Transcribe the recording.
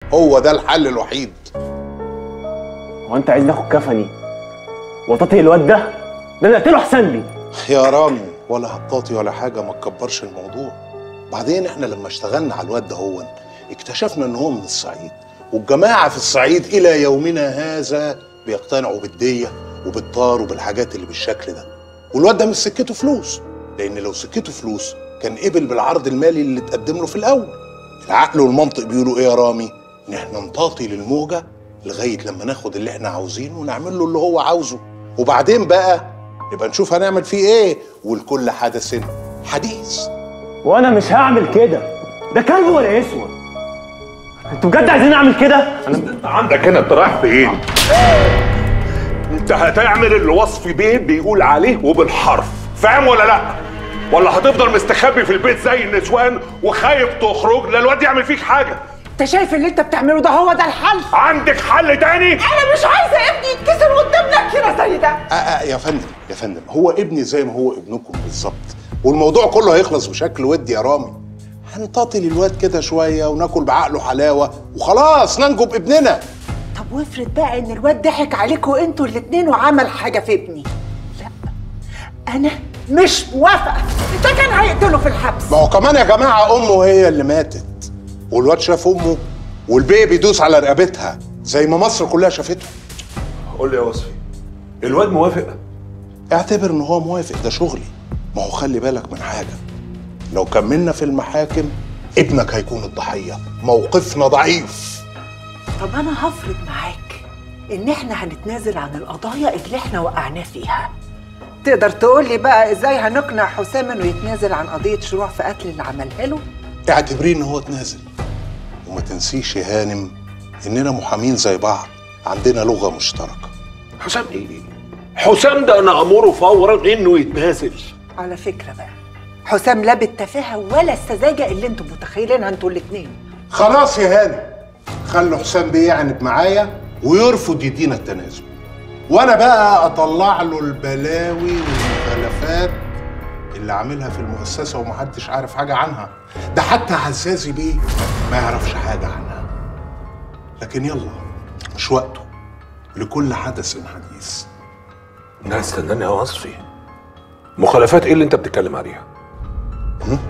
هو ده الحل الوحيد هو انت عايز ناخد كفني وتطي الواد ده ده انا اقتله احسن لي يا رامي ولا هتطاطي ولا حاجه ما تكبرش الموضوع بعدين احنا لما اشتغلنا على الواد ده هو اكتشفنا ان هو من الصعيد والجماعه في الصعيد الى يومنا هذا بيقتنعوا بالديه وبالطار وبالحاجات اللي بالشكل ده والواد ده مش سكته فلوس لان لو سكته فلوس كان قبل بالعرض المالي اللي اتقدم له في الاول العقل والمنطق بيقولوا ايه يا رامي ان احنا نطاطي للموجه لغايه لما ناخد اللي احنا عاوزينه ونعمل له اللي هو عاوزه وبعدين بقى نبقى نشوف هنعمل فيه ايه ولكل حدث حديث وانا مش هعمل كده ده كلب ولا اسود انتوا بجد عايزين اعمل كده انا عندك هنا انت رايح فين؟ انت هتعمل اللي وصفي بيه بيقول عليه وبالحرف فاهم ولا لا؟ ولا هتفضل مستخبي في البيت زي النسوان وخايف تخرج لا الواد يعمل فيك حاجه انت شايف اللي انت بتعمله ده هو ده الحل عندك حل تاني؟ انا مش عايزه ابني يتكسر قدام نكره زي ده آه آه يا فندم يا فندم هو ابني زي ما هو ابنكم بالظبط والموضوع كله هيخلص بشكل ودي يا رامي هنطاطي للواد كده شويه وناكل بعقله حلاوه وخلاص ننجو بابننا طب وافرض بقى ان الواد ضحك عليكوا انتوا الاتنين وعمل حاجه في ابني لا انا مش موافقه ده كان هيقتله في الحبس ما هو كمان يا جماعه امه هي اللي ماتت والواد شاف امه والبيه بيدوس على رقبتها زي ما مصر كلها شافته قول لي يا وصفي الواد موافق اعتبر ان هو موافق ده شغلي ما هو خلي بالك من حاجه لو كملنا في المحاكم ابنك هيكون الضحيه موقفنا ضعيف طب انا هفرض معاك ان احنا هنتنازل عن القضايا اللي احنا وقعناه فيها تقدر تقول لي بقى ازاي هنقنع حسام انه يتنازل عن قضيه شروع في قتل اللي عملها له اعتبريه ان هو اتنازل وما تنسيش يا هانم اننا محامين زي بعض عندنا لغه مشتركه حسام ايه؟ حسام ده انا امره فورا انه يتنازل على فكره بقى حسام لا بالتفاهه ولا السذاجه اللي انتم متخيلينها انتوا الاتنين خلاص يا هانم خلوا حسام بيه يعند معايا ويرفض يدينا التنازل وانا بقى اطلع له البلاوي والمخالفات اللي عاملها في المؤسسه ومحدش عارف حاجه عنها ده حتى عزازي بيه ما يعرفش حاجه عنها لكن يلا مش وقته لكل حدث حديث لا استناني يا وصفي مخالفات ايه اللي انت بتتكلم عليها؟